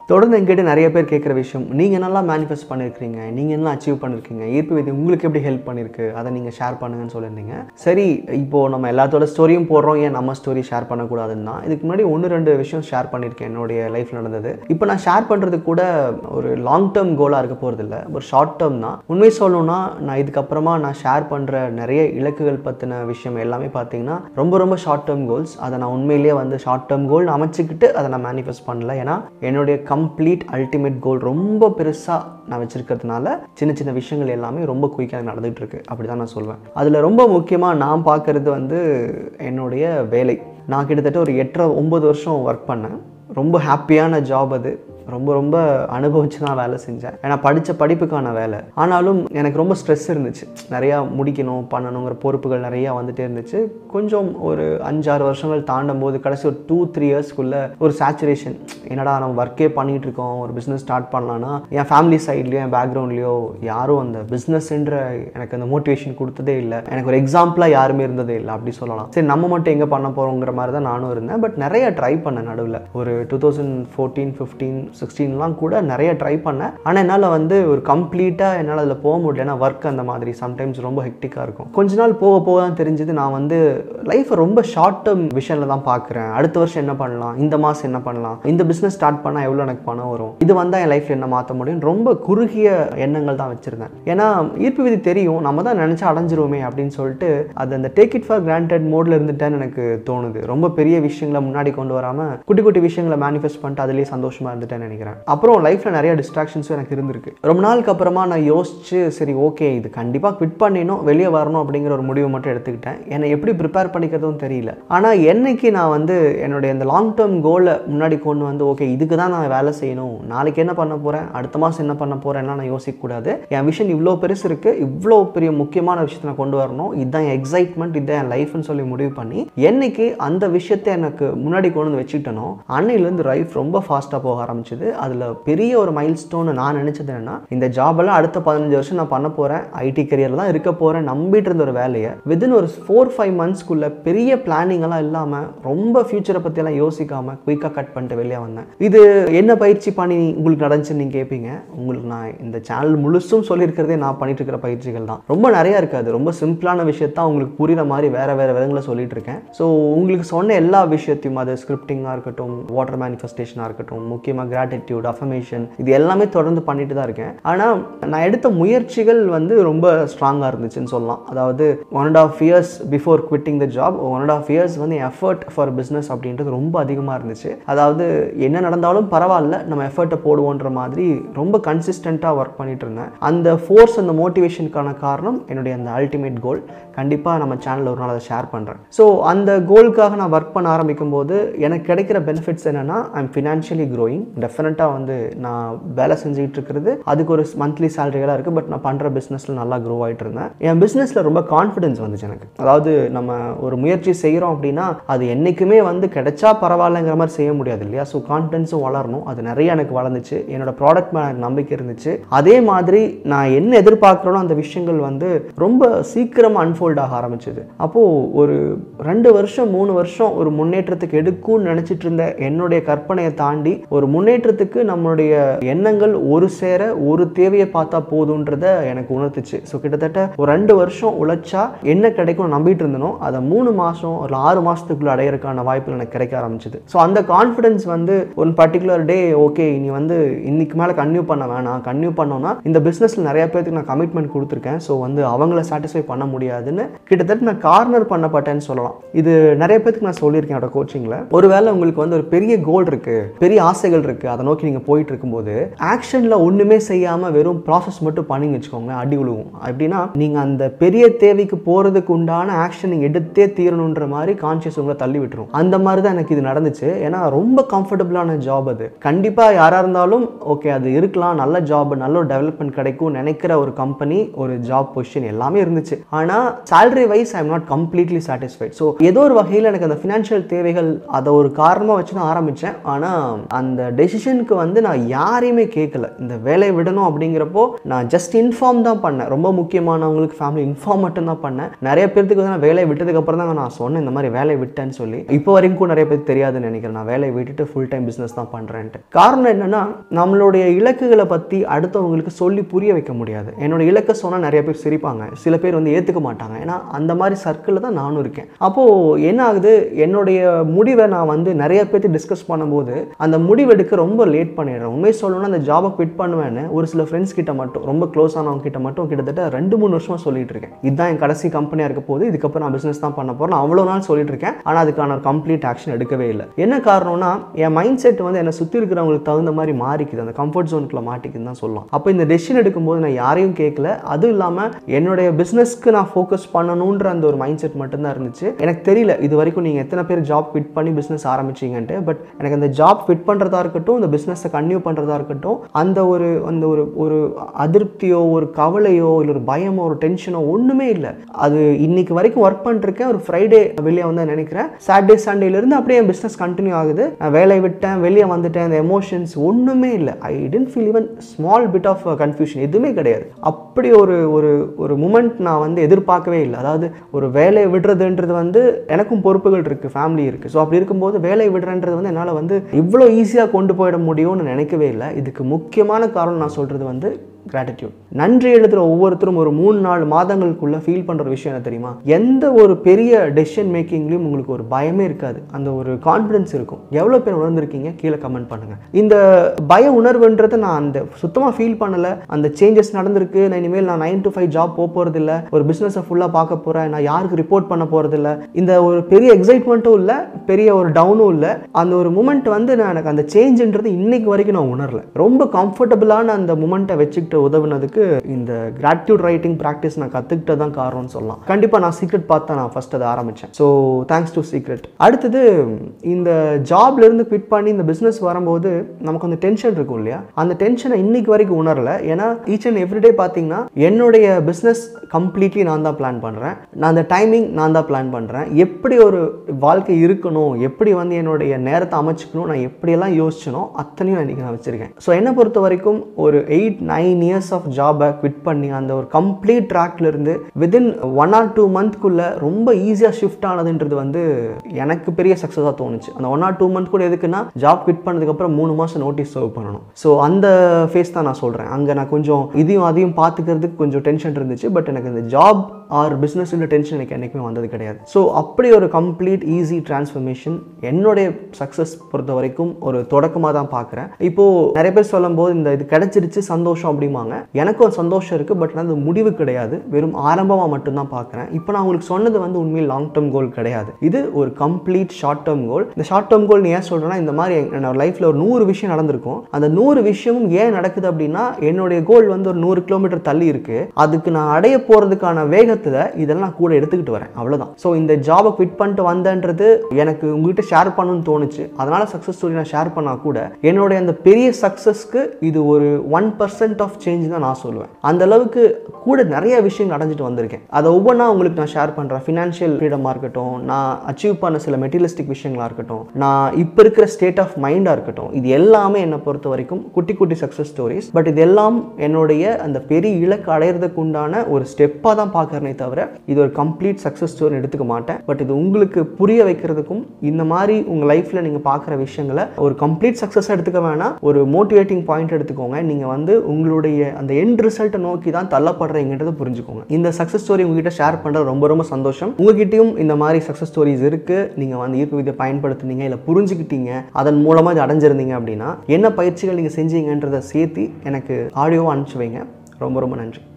தொடர்ந்து என்கிட்ட நிறைய பேர் கேட்குற விஷயம் நீங்கள் நல்லா மேனிஃபெஸ்ட் பண்ணியிருக்கீங்க நீங்கள் என்ன அச்சீவ் பண்ணியிருக்கீங்க ஈர்ப்பு விதி உங்களுக்கு எப்படி ஹெல்ப் பண்ணியிருக்கு அதை நீங்கள் ஷேர் பண்ணுங்கன்னு சொல்லியிருந்தீங்க சரி இப்போது நம்ம எல்லாத்தோட ஸ்டோரியும் போடுறோம் ஏன் நம்ம ஸ்டோரி ஷேர் பண்ணக்கூடாதுன்னு தான் இதுக்கு முன்னாடி ஒன்று ரெண்டு விஷயம் ஷேர் பண்ணியிருக்கேன் என்னுடைய லைஃப்பில் நடந்தது இப்போ நான் ஷேர் பண்ணுறது கூட ஒரு லாங் டேர்ம் கோலாக இருக்க போகிறது இல்லை ஒரு ஷார்ட் டேர்ம் தான் உண்மை சொல்லணும்னா நான் இதுக்கப்புறமா நான் ஷேர் பண்ணுற நிறைய இலக்குகள் பற்றின விஷயம் எல்லாமே பார்த்தீங்கன்னா ரொம்ப ரொம்ப ஷார்ட் டேர்ம் கோல்ஸ் அதை நான் உண்மையிலேயே வந்து ஷார்ட் டேர்ம் கோல் அமைச்சிக்கிட்டு அதை நான் மேனிஃபெஸ்ட் பண்ணல ஏன்னா என்னுடைய கம்ப்ளீட் அல்டிமேட் கோல் ரொம்ப பெருசாக நான் வச்சிருக்கிறதுனால சின்ன சின்ன விஷயங்கள் எல்லாமே ரொம்ப குயிக்காக நடந்துகிட்டு இருக்கு அப்படி தான் நான் சொல்வேன் அதில் ரொம்ப முக்கியமாக நான் பார்க்குறது வந்து என்னுடைய வேலை நான் கிட்டத்தட்ட ஒரு எட்டரை ஒம்பது வருஷம் ஒர்க் பண்ணேன் ரொம்ப ஹாப்பியான ஜாப் அது ரொம்ப ரொம்ப அனுபவிச்சு தான் வேலை செஞ்சேன் ஏன்னா படித்த படிப்புக்கான வேலை ஆனாலும் எனக்கு ரொம்ப ஸ்ட்ரெஸ் இருந்துச்சு நிறையா முடிக்கணும் பண்ணணுங்கிற பொறுப்புகள் நிறையா வந்துட்டே இருந்துச்சு கொஞ்சம் ஒரு அஞ்சாறு வருஷங்கள் தாண்டும் போது கடைசி ஒரு டூ த்ரீ இயர்ஸ்க்குள்ளே ஒரு சேச்சுரேஷன் என்னடா நம்ம ஒர்க்கே பண்ணிகிட்டு இருக்கோம் ஒரு பிஸ்னஸ் ஸ்டார்ட் பண்ணலான்னா என் ஃபேமிலி சைட்லேயோ என் பேக்ரவுண்ட்லேயோ யாரும் அந்த பிஸ்னஸ்ன்ற எனக்கு அந்த மோட்டிவேஷன் கொடுத்ததே இல்லை எனக்கு ஒரு எக்ஸாம்பிளாக யாருமே இருந்ததே இல்லை அப்படி சொல்லலாம் சரி நம்ம மட்டும் எங்கே பண்ண போகிறோங்கிற மாதிரி தான் நானும் இருந்தேன் பட் நிறைய ட்ரை பண்ணேன் நடுவில் ஒரு டூ தௌசண்ட் ஃபோர்டீன் ஃபிஃப்டீன் சிக்ஸ்டீன்லாம் கூட நிறைய ட்ரை பண்ணேன் ஆனால் என்னால் வந்து ஒரு கம்ப்ளீட்டாக என்னால் அதில் போக முடியல ஏன்னா ஒர்க் அந்த மாதிரி சம்டைம்ஸ் ரொம்ப ஹெக்டிக்காக இருக்கும் கொஞ்ச நாள் போக போக தான் தெரிஞ்சது நான் வந்து லைஃப்பை ரொம்ப ஷார்ட் டேர்ம் விஷனில் தான் பார்க்குறேன் அடுத்த வருஷம் என்ன பண்ணலாம் இந்த மாதம் என்ன பண்ணலாம் இந்த பிஸ்னஸ் ஸ்டார்ட் பண்ணால் எவ்வளோ எனக்கு பணம் வரும் இது வந்தால் என் லைஃப்பில் என்ன மாற்ற முடியும் ரொம்ப குறுகிய எண்ணங்கள் தான் வச்சுருந்தேன் ஏன்னா ஈர்ப்பு விதி தெரியும் நம்ம தான் நினச்சா அடைஞ்சிருவோமே அப்படின்னு சொல்லிட்டு அது அந்த டேக் இட் ஃபார் கிராண்டட் மோடில் இருந்துட்டேன்னு எனக்கு தோணுது ரொம்ப பெரிய விஷயங்களை முன்னாடி கொண்டு வராமல் குட்டி குட்டி விஷயங்களை மேனிஃபெஸ்ட் பண்ணிட்டு அதுலேயே சந்தோஷமாக இருந்துட்டேன்னு நினைக்கிறேன் அப்புறம் லைஃப்பில் நிறைய டிஸ்ட்ராக்ஷன்ஸும் எனக்கு இருந்திருக்கு ரொம்ப நாளுக்கு அப்புறமா நான் யோசிச்சு சரி ஓகே இது கண்டிப்பாக குவிட் பண்ணிடணும் வெளியே வரணும் அப்படிங்கிற ஒரு முடிவு மட்டும் எடுத்துக்கிட்டேன் என்னை எப்படி ப்ரிப்பேர் பண்ணிக்கிறதும் தெரியல ஆனால் என்னைக்கு நான் வந்து என்னுடைய இந்த லாங் டேர்ம் கோலை முன்னாடி கொண்டு வந்து ஓகே இதுக்கு தான் நான் வேலை செய்யணும் நாளைக்கு என்ன பண்ண போகிறேன் அடுத்த மாதம் என்ன பண்ண போகிறேன்லாம் நான் யோசிக்கக்கூடாது என் விஷன் இவ்வளோ பெருசு இருக்குது இவ்வளோ பெரிய முக்கியமான விஷயத்தை நான் கொண்டு வரணும் இதுதான் என் எக்ஸைட்மெண்ட் இதுதான் என் லைஃப்னு சொல்லி முடிவு பண்ணி என்னைக்கு அந்த விஷயத்தை எனக்கு முன்னாடி கொண்டு வந்து வச்சுக்கிட்டனோ அன்னையிலேருந்து லைஃப் ரொம்ப ஃபாஸ்ட்டாக போக ஆரம்பிச்சது அதில் பெரிய ஒரு மைல் ஸ்டோன் நான் நினச்சது என்னன்னா இந்த ஜாபெல்லாம் அடுத்த பதினஞ்சு வருஷம் நான் பண்ண போகிறேன் ஐடி கரியரில் தான் இருக்க போகிறேன் நம்பிட்டு இருந்த ஒரு வேலையை வித்தின் ஒரு ஃபோர் ஃபைவ் மந்த்ஸ்க்குள்ள பெரிய பிளானிங் எல்லாம் இல்லாமல் ரொம்ப ஃபியூச்சரை பற்றியெல்லாம் யோசிக்காமல் குயிக்காக கட் பண்ணிட்டு வெளியே வந்தேன் இது என்ன பயிற்சி பண்ணி உங்களுக்கு நடந்துச்சுன்னு நீங்கள் கேட்பீங்க உங்களுக்கு நான் இந்த சேனல் முழுசும் சொல்லியிருக்கிறதே நான் பண்ணிட்டு இருக்கிற பயிற்சிகள் தான் ரொம்ப நிறையா இருக்காது ரொம்ப சிம்பிளான விஷயத்தான் உங்களுக்கு புரியுற மாதிரி வேற வேற விதங்களை சொல்லிட்டு இருக்கேன் ஸோ உங்களுக்கு சொன்ன எல்லா விஷயத்தையும் அது ஸ்கிரிப்டிங்காக இருக்கட்டும் வாட்டர் மேனிஃபெஸ்டேஷனாக இருக்கட்டும் முக்கியமாக கிராட்டிடியூட் அஃபர்மேஷன் இது எல்லாமே தொடர்ந்து பண்ணிட்டு தான் இருக்கேன் ஆனால் நான் எடுத்த முயற்சிகள் வந்து ரொம்ப ஸ்ட்ராங்காக இருந்துச்சுன்னு சொல்லலாம் அதாவது one and half years before quitting the job one and half years வந்து எஃபர்ட் ஃபார் பிஸ்னஸ் அப்படின்றது ரொம்ப அதிகமாக இருந்துச்சு அதாவது என்ன நடந்தாலும் பரவாயில்ல நம்ம எஃபர்ட்டை போடுவோன்ற மாதிரி ரொம்ப கன்சிஸ்டண்ட்டாக ஒர்க் பண்ணிட்டு இருந்தேன் அந்த ஃபோர்ஸ் அந்த மோட்டிவேஷனுக்கான காரணம் என்னுடைய அந்த அல்டிமேட் கோல் கண்டிப்பாக நம்ம சேனலில் ஒரு நாள் அதை ஷேர் பண்ணுறேன் ஸோ அந்த கோலுக்காக நான் ஒர்க் பண்ண ஆரம்பிக்கும் போது எனக்கு கிடைக்கிற பெனிஃபிட்ஸ் என்னென்னா ஐம் ஃபினான்ஷியலி க்ரோயிங் டெஃபினட்டாக வந்து நான் வேலை செஞ்சுக்கிட்டு இருக்கிறது அதுக்கு ஒரு மந்த்லி சேலரிகளாக இருக்குது பட் நான் பண்ணுற பிஸ்னஸில் நல்லா க்ரோ ஆகிட்டு இருந்தேன் என் பிஸ்னஸில் ரொம்ப கான்ஃபிடன்ஸ் வந்துச்சு எனக்கு அதாவது நம்ம ஒரு முயற்சி செய்கிறோம் அப்படின்னா அது என்றைக்குமே வந்து கிடைச்சா பரவாயில்லைங்கிற மாதிரி செய்ய முடியாது இல்லையா ஸோ கான்ஃபிடன்ஸும் வளரணும் அது நிறைய எனக்கு வளர்ந்துச்சு என்னோட ப்ராடக்ட் மேலே எனக்கு நம்பிக்கை இருந்துச்சு அதே மாதிரி நான் என்ன எதிர்பார்க்குறோனோ அந்த விஷயங்கள் வந்து ரொம்ப சீக்கிரமாக அன்ஃபோல்ட் ஆக ஆரம்பிச்சது அப்போது ஒரு ரெண்டு வருஷம் மூணு வருஷம் ஒரு முன்னேற்றத்துக்கு எடுக்கும்னு நினச்சிட்டு இருந்த என்னுடைய கற்பனையை தாண்டி ஒரு முன்னேற்றத்துக்கு நம்மளுடைய எண்ணங்கள் ஒரு சேர ஒரு தேவையை பார்த்தா போதுன்றத எனக்கு உணர்த்துச்சு ஸோ கிட்டத்தட்ட ஒரு ரெண்டு வருஷம் உழைச்சா என்ன கிடைக்கும் நம்பிட்டு இருந்தனோ அதை மூணு மாதம் ஒரு ஆறு மாதத்துக்குள்ள அடையிறதுக்கான வாய்ப்புகள் எனக்கு கிடைக்க ஆரம்பிச்சது ஸோ அந்த கான்ஃபிடன்ஸ் வந்து ஒரு பர்டிகுலர் டே ஓகே இனி வந்து இன்னைக்கு மேலே கன்யூ பண்ண வேணாம் கன்யூ பண்ணோன்னா இந்த பிஸ்னஸில் நிறைய பேருக்கு நான் கமிட்மெண்ட் கொடுத்துருக்கேன் ஸோ வந்து அவங்கள சாட்டிஸ்ஃபை பண்ண முடியாதுன்னு கிட்டத்தட்ட நான் கார்னர் பண்ணப்பட்டேன்னு சொல்லலாம் இது நிறைய பேருக்கு நான் சொல்லியிருக்கேன் என்னோட கோச்சிங்கில் ஒருவேளை உங்களுக்கு வந்து ஒரு பெரிய கோல் இருக்கு பெரிய ஆசைகள் இருக்கு அதை நோக்கி நீங்கள் போயிட்டு இருக்கும்போது ஆக்ஷனில் ஒன்றுமே செய்யாமல் வெறும் ப்ராசஸ் மட்டும் பண்ணிங்க வச்சுக்கோங்களேன் அடி விழுவும் அப்படின்னா நீங்கள் அந்த பெரிய தேவைக்கு போகிறதுக்கு உண்டான ஆக்ஷன் நீங்கள் எடுத்தே தீரணுன்ற மாதிரி கான்ஷியஸ் உங்களை தள்ளி விட்டுரும் அந்த மாதிரி தான் எனக்கு இது நடந்துச்சு ஏன்னா ரொம்ப கம்ஃபர்டபுளான ஜாப் அது கண்டிப்பாக யாராக இருந்தாலும் ஓகே அது இருக்கலாம் நல்ல ஜாப் நல்ல ஒரு டெவலப்மெண்ட் கிடைக்கும் நினைக்கிற ஒரு கம்பெனி ஒரு ஜாப் பொசிஷன் எல்லாமே இருந்துச்சு ஆனால் salary wise I am not completely satisfied so ஏதோ ஒரு வகையில் எனக்கு அந்த ஃபினான்ஷியல் தேவைகள் அதை ஒரு காரணமாக வச்சு தான் ஆரம்பித்தேன் ஆனால் அந்த டெசிஷன் டெசிஷனுக்கு வந்து நான் யாரையுமே கேட்கல இந்த வேலையை விடணும் அப்படிங்கிறப்போ நான் ஜஸ்ட் இன்ஃபார்ம் தான் பண்ணேன் ரொம்ப முக்கியமானவங்களுக்கு ஃபேமிலி இன்ஃபார்ம் மட்டும் தான் பண்ணேன் நிறைய பேருக்கு வந்து நான் வேலையை விட்டதுக்கு அப்புறம் தான் நான் சொன்னேன் இந்த மாதிரி வேலையை விட்டேன்னு சொல்லி இப்போ வரைக்கும் கூட நிறைய பேருக்கு தெரியாதுன்னு நினைக்கிறேன் நான் வேலையை விட்டுட்டு ஃபுல் டைம் பிஸ்னஸ் தான் பண்ணுறேன்ட்டு காரணம் என்னன்னா நம்மளுடைய இலக்குகளை பற்றி அடுத்தவங்களுக்கு சொல்லி புரிய வைக்க முடியாது என்னோட இலக்கை சொன்னால் நிறைய பேர் சிரிப்பாங்க சில பேர் வந்து ஏற்றுக்க மாட்டாங்க ஏன்னா அந்த மாதிரி சர்க்கிளில் தான் நானும் இருக்கேன் அப்போது என்ன ஆகுது என்னுடைய முடிவை நான் வந்து நிறைய பேர்த்து டிஸ்கஸ் பண்ணும்போது அந்த முடிவெடுக்க ரொம்ப லேட் பண்ணிடுறேன் உண்மை சொல்லணும்னா அந்த ஜாபை குவிட் பண்ணுவேன்னு ஒரு சில ஃப்ரெண்ட்ஸ் கிட்ட மட்டும் ரொம்ப க்ளோஸ் ஆனவங்க கிட்ட மட்டும் கிட்டத்தட்ட ரெண்டு மூணு வருஷமாக சொல்லிட்டு இருக்கேன் இதுதான் என் கடைசி கம்பெனியாக இருக்க போது இதுக்கப்புறம் நான் பிஸ்னஸ் தான் பண்ண போகிறேன் அவ்வளோ நாள் சொல்லிட்டு இருக்கேன் ஆனால் அதுக்கான ஒரு கம்ப்ளீட் ஆக்ஷன் எடுக்கவே இல்லை என்ன காரணம்னா என் மைண்ட் செட் வந்து என்னை சுற்றி இருக்கிறவங்களுக்கு தகுந்த மாதிரி மாறிக்குது அந்த கம்ஃபர்ட் ஜோனுக்குள்ள மாட்டிக்குதுன்னு தான் சொல்லலாம் அப்போ இந்த டெசிஷன் எடுக்கும்போது நான் யாரையும் கேட்கல அதுவும் இல்லாமல் என்னுடைய பிஸ்னஸ்க்கு நான் ஃபோக்கஸ் பண்ணணுன்ற அந்த ஒரு மைண்ட் செட் மட்டும்தான் இருந்துச்சு எனக்கு தெரியல இது வரைக்கும் நீங்கள் எத்தனை பேர் ஜாப் ஃபிட் பண்ணி பிஸ்னஸ் ஆரம்பிச்சீங்கன்ட்டு பட் எனக்கு அந்த ஜாப் ஃபிட் பண்ணுறதா இருக்கட்டும் இந்த பிஸ்னஸை கன்டினியூ பண்ணுறதா இருக்கட்டும் அந்த ஒரு அந்த ஒரு ஒரு அதிருப்தியோ ஒரு கவலையோ இல்லை ஒரு பயமோ ஒரு டென்ஷனோ ஒன்றுமே இல்லை அது இன்னைக்கு வரைக்கும் ஒர்க் பண்ணிருக்கேன் ஒரு ஃப்ரைடே வெளியே வந்து நினைக்கிறேன் சாட்டர்டே சண்டேலேருந்து அப்படியே என் பிஸ்னஸ் கண்டினியூ ஆகுது நான் வேலையை விட்டேன் வெளியே வந்துட்டேன் அந்த எமோஷன்ஸ் ஒன்றுமே இல்லை I didn't feel even small bit of confusion எதுவுமே கிடையாது அப்படி ஒரு ஒரு ஒரு மூமெண்ட் நான் வந்து எதிர்பார்க்கவே இல்லை அதாவது ஒரு வேலையை விடுறதுன்றது வந்து எனக்கும் பொறுப்புகள் இருக்குது ஃபேமிலி இருக்குது ஸோ அப்படி இருக்கும்போது வேலையை விடுறன்றது வந்து என்னால் வந்து இவ்வளோ ஈஸியாக கொண்டு போயிட முடியும்னு நினைக்கவே இல்லை இதுக்கு முக்கியமான காரணம் நான் சொல்கிறது வந்து கிராட்டிடியூட் நன்றி எழுதுகிற ஒவ்வொருத்தரும் ஒரு மூணு நாலு மாதங்களுக்குள்ள ஃபீல் பண்ணுற விஷயம் என்ன தெரியுமா எந்த ஒரு பெரிய டெசிஷன் மேக்கிங்லேயும் உங்களுக்கு ஒரு பயமே இருக்காது அந்த ஒரு கான்ஃபிடன்ஸ் இருக்கும் எவ்வளோ பேர் உணர்ந்திருக்கீங்க கீழே கமெண்ட் பண்ணுங்க இந்த பய உணர்வுன்றது நான் அந்த சுத்தமாக ஃபீல் பண்ணலை அந்த சேஞ்சஸ் நடந்திருக்கு நான் இனிமேல் நான் நைன் டு ஃபைவ் ஜாப் போக போகிறதில்ல ஒரு பிஸ்னஸை ஃபுல்லாக பார்க்க போகிறேன் நான் யாருக்கு ரிப்போர்ட் பண்ண போகிறதில்ல இந்த ஒரு பெரிய எக்ஸைட்மெண்ட்டும் இல்லை பெரிய ஒரு டவுனும் இல்லை அந்த ஒரு மூமெண்ட் வந்து நான் எனக்கு அந்த சேஞ்சுன்றது இன்னைக்கு வரைக்கும் நான் உணரல ரொம்ப கம்ஃபர்டபுளான அந்த மூமெண்ட்டை வச்சுக்கிட்டு உதவுனதுக்கு இந்த கிராட்டியூட் ரைட்டிங் ப்ராக்டிஸ் நான் கற்றுக்கிட்டது தான் காரணம்னு சொல்லலாம் கண்டிப்பாக நான் சீக்ரெட் பார்த்து தான் நான் ஃபஸ்ட் அதை ஆரம்பித்தேன் ஸோ தேங்க்ஸ் டு சீக்ரெட் அடுத்தது இந்த ஜாப்லேருந்து குவிட் பண்ணி இந்த பிஸ்னஸ் வரும்போது நமக்கு அந்த டென்ஷன் இருக்கும் இல்லையா அந்த டென்ஷனை இன்னைக்கு வரைக்கும் உணரல ஏன்னா ஈச் அண்ட் எவ்ரிடே பார்த்தீங்கன்னா என்னுடைய பிஸ்னஸ் கம்ப்ளீட்லி நான் தான் பிளான் பண்ணுறேன் நான் அந்த டைமிங் நான் தான் பிளான் பண்ணுறேன் எப்படி ஒரு வாழ்க்கை இருக்கணும் எப்படி வந்து என்னுடைய நேரத்தை அமைச்சுக்கணும் நான் எப்படியெல்லாம் யோசிச்சனோ அத்தனையும் இன்னைக்கு நான் வச்சுருக்கேன் ஸோ என்னை பொறுத்த வரைக்கும் ஒரு எயிட் நைன் இயர்ஸ் ஆஃப் ஜாபை குவிட் பண்ணி அந்த ஒரு கம்ப்ளீட் ட்ராக்லேருந்து வித்தின் ஒன் ஆர் டூ மந்த்க்குள்ளே ரொம்ப ஈஸியாக ஷிஃப்ட் ஆனதுன்றது வந்து எனக்கு பெரிய சக்ஸஸாக தோணுச்சு அந்த ஒன் ஆர் டூ மந்த் கூட எதுக்குன்னா ஜாப் குவிட் பண்ணதுக்கப்புறம் மூணு மாதம் நோட்டீஸ் சர்வ் பண்ணணும் ஸோ அந்த ஃபேஸ் தான் நான் சொல்கிறேன் அங்கே நான் கொஞ்சம் இதையும் அதையும் பார்த்துக்கிறதுக்கு கொஞ்சம் டென்ஷன் இருந்துச்சு பட் எனக்கு இந்த ஜாப் ஆர் பிஸ்னஸ்ன்ற டென்ஷன் எனக்கு என்றைக்குமே வந்தது கிடையாது ஸோ அப்படி ஒரு கம்ப்ளீட் ஈஸி டிரான்ஸ்ஃபர்மேஷன் என்னுடைய சக்ஸஸ் பொறுத்த வரைக்கும் ஒரு தொடக்கமாக தான் பார்க்குறேன் இப்போது நிறைய பேர் சொல்லும்போது இந்த இது கிடைச்சிருச்சு சந்தோஷம் அப்படிம்பாங்க எனக்கும் ஒரு சந்தோஷம் இருக்குது பட் அது முடிவு கிடையாது வெறும் ஆரம்பமாக மட்டும்தான் பார்க்குறேன் இப்போ நான் உங்களுக்கு சொன்னது வந்து உண்மையில் லாங் டேர்ம் கோல் கிடையாது இது ஒரு கம்ப்ளீட் ஷார்ட் டேர்ம் கோல் இந்த ஷார்ட் டேர்ம் கோல் ஏன் சொல்கிறேன்னா இந்த மாதிரி என்னோட லைஃப்பில் ஒரு நூறு விஷயம் நடந்திருக்கும் அந்த நூறு விஷயமும் ஏன் நடக்குது அப்படின்னா என்னுடைய கோல் வந்து ஒரு நூறு கிலோமீட்டர் தள்ளி இருக்குது அதுக்கு நான் அடைய போகிறதுக்கான வேகத்தில் இதெல்லாம் நான் கூட எடுத்துக்கிட்டு வரேன் அவ்வளோதான் ஸோ இந்த ஜாபை குவிட் பண்ணிட்டு வந்தேன்றது எனக்கு உங்ககிட்ட ஷேர் பண்ணணும்னு தோணுச்சு அதனால சக்ஸஸ் ஸ்டோரி நான் ஷேர் பண்ணால் கூட என்னுடைய அந்த பெரிய சக்ஸஸ்க்கு இது ஒரு ஒன் பர்சன்ட் ஆஃப் சேஞ்ச் தான் நான் சொல்லுவேன் அந்த அளவுக்கு கூட நிறைய விஷயங்கள் அடைஞ்சிட்டு வந்திருக்கேன் அதை ஒவ்வொன்றா உங்களுக்கு நான் ஷேர் பண்ணுறேன் ஃபினான்ஷியல் ஃப்ரீடமாக இருக்கட்டும் நான் அச்சீவ் பண்ண சில மெட்டீரியலிஸ்டிக் விஷயங்களாக இருக்கட்டும் நான் இப்போ இருக்கிற ஸ்டேட் ஆஃப் மைண்டாக இருக்கட்டும் இது எல்லாமே என்னை பொறுத்த வரைக்கும் குட்டி குட்டி சக்ஸஸ் ஸ்டோரிஸ் பட் இது எல்லாம் என்னுடைய அந்த பெரிய இலக்கு அடையிறதுக்கு உண்டான ஒரு ஸ்டெப்பாக தான் பார்க்குறேனே தவிர இது ஒரு கம்ப்ளீட் சக்ஸஸ் ஸ்டோரி எடுத்துக்க மாட்டேன் பட் இது உங்களுக்கு புரிய வைக்கிறதுக்கும் இந்த மாதிரி உங்கள் லைஃப்பில் நீங்கள் பார்க்குற விஷயங்களை ஒரு கம்ப்ளீட் சக்ஸஸாக எடுத்துக்க வேணாம் ஒரு மோட்டிவேட்டிங் பாயிண்ட் எடுத்துக்கோங்க நீங்கள் வந்து உங்களுடைய அந்த எண்ட் ரிசல்ட்டை நோக்கி தான் தள்ளப்படுறீங்கன்றதை புரிஞ்சுக்கோங்க இந்த சக்ஸஸ் ஸ்டோரி உங்ககிட்ட ஷேர் பண்ணுறது ரொம்ப ரொம்ப சந்தோஷம் உங்ககிட்டயும் இந்த மாதிரி சக்ஸஸ் ஸ்டோரிஸ் இருக்குது நீங்கள் வந்து ஈர்ப்பு விதியை பயன்படுத்துனீங்க இல்லை புரிஞ்சுக்கிட்டீங்க அதன் மூலமாக இது அடைஞ்சிருந்தீங்க அப்படின்னா என்ன பயிற்சிகள் நீங்கள் செஞ்சீங்கன்றதை சேர்த்து எனக்கு ஆடியோவாக அனுப்பிச்சு வைங்க ரொம்ப ரொம்ப நன்றி